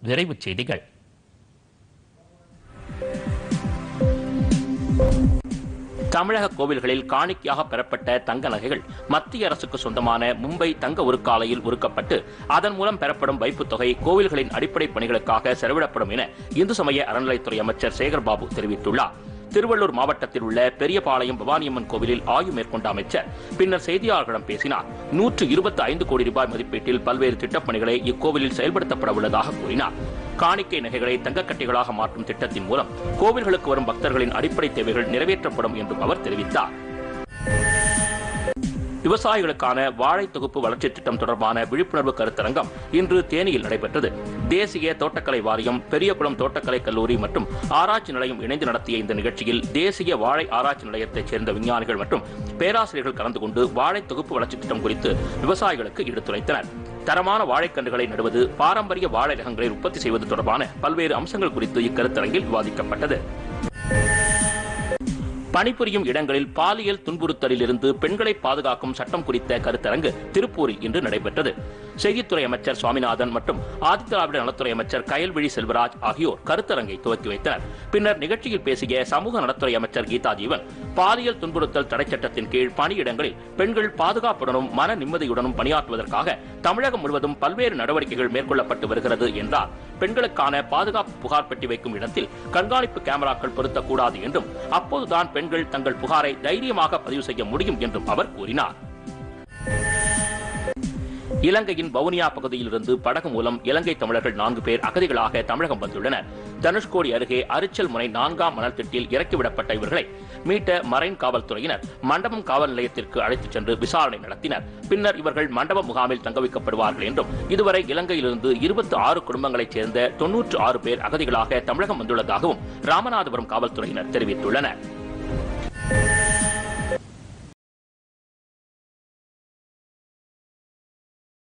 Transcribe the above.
விரைவுச் செய்திகள் தமிழக கோவில்களில் காணிக்கையாக பெறப்பட்ட தங்க நகைகள் மத்திய அரசுக்கு சொந்தமான மும்பை தங்க உருக்காலையில் உருக்கப்பட்டு அதன் மூலம் பெறப்படும் வைப்புத் தொகை கோவில்களின் அடிப்படை பணிகளுக்காக செலவிடப்படும் என இந்து சமய அறநிலைத்துறை அமைச்சர் சேகர்பாபு தெரிவித்துள்ளார் திருவள்ளூர் மாவட்டத்தில் உள்ள பெரியபாளையம் பவானியம்மன் கோவிலில் ஆய்வு மேற்கொண்ட அமைச்சர் பின்னர் செய்தியாளர்களிடம் பேசினார் நூற்று இருபத்தி ஐந்து கோடி ரூபாய் மதிப்பீட்டில் பல்வேறு திட்டப்பணிகளை இக்கோவிலில் செயல்படுத்தப்பட உள்ளதாக கூறினார் காணிக்கை நகைகளை தங்கக்கட்டிகளாக மாற்றும் திட்டத்தின் மூலம் கோவில்களுக்கு வரும் பக்தர்களின் அடிப்படை தேவைகள் நிறைவேற்றப்படும் என்றும் அவர் தெரிவித்தார் விவசாயிகளுக்கான வாழை தொகுப்பு வளர்ச்சி திட்டம் தொடர்பான விழிப்புணர்வு கருத்தரங்கம் இன்று தேனியில் நடைபெற்றது தேசிய தோட்டக்கலை வாரியம் பெரியகுளம் தோட்டக்கலை கல்லூரி மற்றும் ஆராய்ச்சி நிலையம் இணைந்து நடத்திய இந்த நிகழ்ச்சியில் தேசிய வாழை ஆராய்ச்சி நிலையத்தைச் சேர்ந்த விஞ்ஞானிகள் மற்றும் பேராசிரியர்கள் கலந்து கொண்டு வாழை தொகுப்பு வளர்ச்சி திட்டம் குறித்து விவசாயிகளுக்கு எடுத்துரைத்தனர் தரமான வாழைக்கன்றுகளை நடுவது பாரம்பரிய வாழை ரகங்களை உற்பத்தி செய்வது தொடர்பான பல்வேறு அம்சங்கள் குறித்து இக்கருத்தரங்கில் விவாதிக்கப்பட்டது பணிபுரியும் இடங்களில் பாலியல் துன்புறுத்தலில் இருந்து பெண்களை பாதுகாக்கும் சட்டம் குறித்த கருத்தரங்கு திருப்பூரில் இன்று நடைபெற்றது செய்தித்துறை அமைச்சர் சுவாமிநாதன் மற்றும் ஆதித்திராவிட நலத்துறை அமைச்சர் கயல்விழி செல்வராஜ் ஆகியோர் கருத்தரங்கை துவக்கி வைத்தனர் பின்னர் நிகழ்ச்சியில் பேசிய சமூக நலத்துறை அமைச்சர் கீதா ஜீவன் பாலியல் துன்புறுத்தல் தடை சட்டத்தின் கீழ் பணியிடங்களில் பெண்கள் பாதுகாப்புடனும் மன நிம்மதியுடனும் பணியாற்றுவதற்காக தமிழகம் முழுவதும் பல்வேறு நடவடிக்கைகள் மேற்கொள்ளப்பட்டு வருகிறது என்றார் பெண்களுக்கான பாதுகாப்பு புகார் பெட்டி வைக்கும் இடத்தில் கண்காணிப்பு கேமராக்கள் பொருத்தக்கூடாது என்றும் அப்போதுதான் பெண்கள் தங்கள் புகாரை தைரியமாக பதிவு செய்ய முடியும் என்றும் அவர் கூறினார் இலங்கையின் வவுனியா பகுதியிலிருந்து படகு மூலம் இலங்கை தமிழர்கள் நான்கு பேர் அகதிகளாக தமிழகம் வந்துள்ளனர் தனுஷ்கோடி அருகே அரிச்சல் முனை நான்காம் மணல் திட்டில் இறக்கிவிடப்பட்ட இவர்களை மீட்ட மரைன் காவல்துறையினர் மண்டபம் காவல் நிலையத்திற்கு அழைத்துச் சென்று விசாரணை நடத்தினர் பின்னர் இவர்கள் மண்டப முகாமில் தங்க வைக்கப்படுவார்கள் என்றும் இதுவரை இலங்கையிலிருந்து இருபத்தி ஆறு குடும்பங்களைச் சேர்ந்த தொன்னூற்று ஆறு பேர் அகதிகளாக தமிழகம் வந்துள்ளதாகவும் ராமநாதபுரம் காவல்துறையினர் தெரிவித்துள்ளனர்